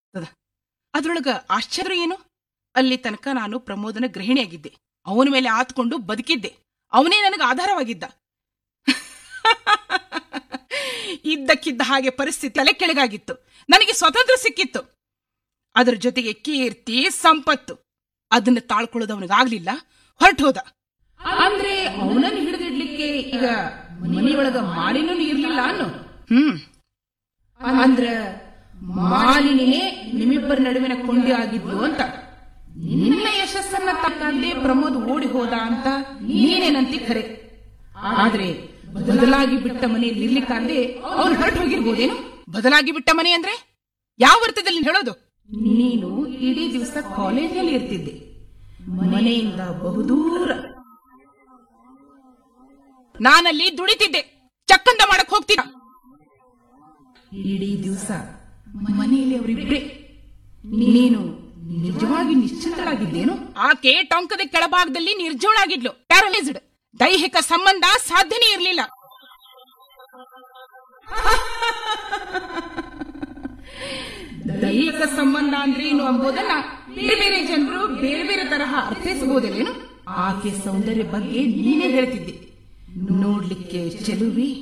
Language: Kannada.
ಅದ್ರೊಳಗ ಆಶ್ಚರ್ಯ ಏನು ಅಲ್ಲಿ ತನಕ ನಾನು ಪ್ರಮೋದನ ಗೃಹಿಣಿಯಾಗಿದ್ದೆ ಅವನ ಮೇಲೆ ಆತ್ಕೊಂಡು ಬದುಕಿದ್ದೆ ಅವನೇ ನನಗೆ ಆಧಾರವಾಗಿದ್ದ ಇದ್ದಕ್ಕಿದ್ದ ಹಾಗೆ ಪರಿಸ್ಥಿತಿ ತಲೆ ಕೆಳಗಾಗಿತ್ತು ನನಗೆ ಸ್ವತಂತ್ರ ಸಿಕ್ಕಿತ್ತು ಅದರ ಜೊತೆಗೆ ಕೀರ್ತಿ ಸಂಪತ್ತು ಅದನ್ನ ತಾಳ್ಕೊಳ್ಳೋದು ಅವನಿಗಾಗ್ಲಿಲ್ಲ ಹೊರಟು ಹೋದ ಅಂದ್ರೆ ಅವನನ್ನು ಹಿಡಿದಿಡ್ಲಿಕ್ಕೆ ಈಗ ಮನೆಯೊಳಗ ಮಾಲಿನೂ ಇರ್ಲಿಲ್ಲ ಅನ್ನು ಹ್ಮ್ ಅಂದ್ರ ಮಾಲಿನಿನೇ ನಿಮ್ಮಿಬ್ಬರ ನಡುವಿನ ಕೊಂಡಿ ಆಗಿದ್ಲು ಅಂತ ನಿನ್ನ ಯಶಸ್ಸನ್ನ ತಕ್ಕಂತೆ ಪ್ರಮೋದ್ ಓಡಿ ಹೋದ ಅಂತ ನೀನೇನಂತಿ ಖರೆ ಆದ್ರೆ ಬದಲಾಗಿ ಬಿಟ್ಟ ಮನೆಯಲ್ಲಿ ಇರ್ಲಿಕ್ಕಾಗದೆ ಅವ್ನು ಹೊರಟು ಹೋಗಿರ್ಬೋದೇನು ಬದಲಾಗಿ ಬಿಟ್ಟ ಮನೆ ಅಂದ್ರೆ ಯಾವ ಅರ್ಥದಲ್ಲಿ ಹೇಳೋದು ನೀನು ಇಡೀ ದಿವಸ ಕಾಲೇಜಲ್ಲಿ ಇರ್ತಿದ್ದೆ ಮನೆಯಿಂದ ಬಹುದೂರ ನಾನಲ್ಲಿ ದುಡಿತಿದ್ದೆ ಚಕ್ಕಂದ ಮಾಡಕ್ ಹೋಗ್ತಿದ್ದ ಇಡೀ ದಿವಸ ಮನೆಯಲ್ಲಿ ಅವರಿಬ್ರೆ ನೀನು ನಿಜವಾಗಿ ನಿಶ್ಚಿಂತಳಾಗಿದ್ದೇನು ಆಕೆ ಟೊಂಕದ ಕೆಳಭಾಗದಲ್ಲಿ ನಿರ್ಜೋಳಾಗಿದ್ಲು ಪ್ಯಾರಲೈಸ್ಡ್ ದೈಹಿಕ ಸಂಬಂಧ ಸಾಧ್ಯನೇ ಇರಲಿಲ್ಲ ದೈಹಿಕ ಸಂಬಂಧ ಅಂದ್ರೆ ಏನು ಎಂಬುದನ್ನ ಬೇರೆ ಬೇರೆ ಜನರು ಬೇರೆ ಬೇರೆ ತರಹ ಅರ್ಥೈಸಬಹುದೇನು ಆಕೆ ಸೌಂದರ್ಯ ಬಗ್ಗೆ ನೀನೇ ಹೇಳ್ತಿದ್ದೆ ನೋಡ್ಲಿಕ್ಕೆ ಚೆಲುವಿ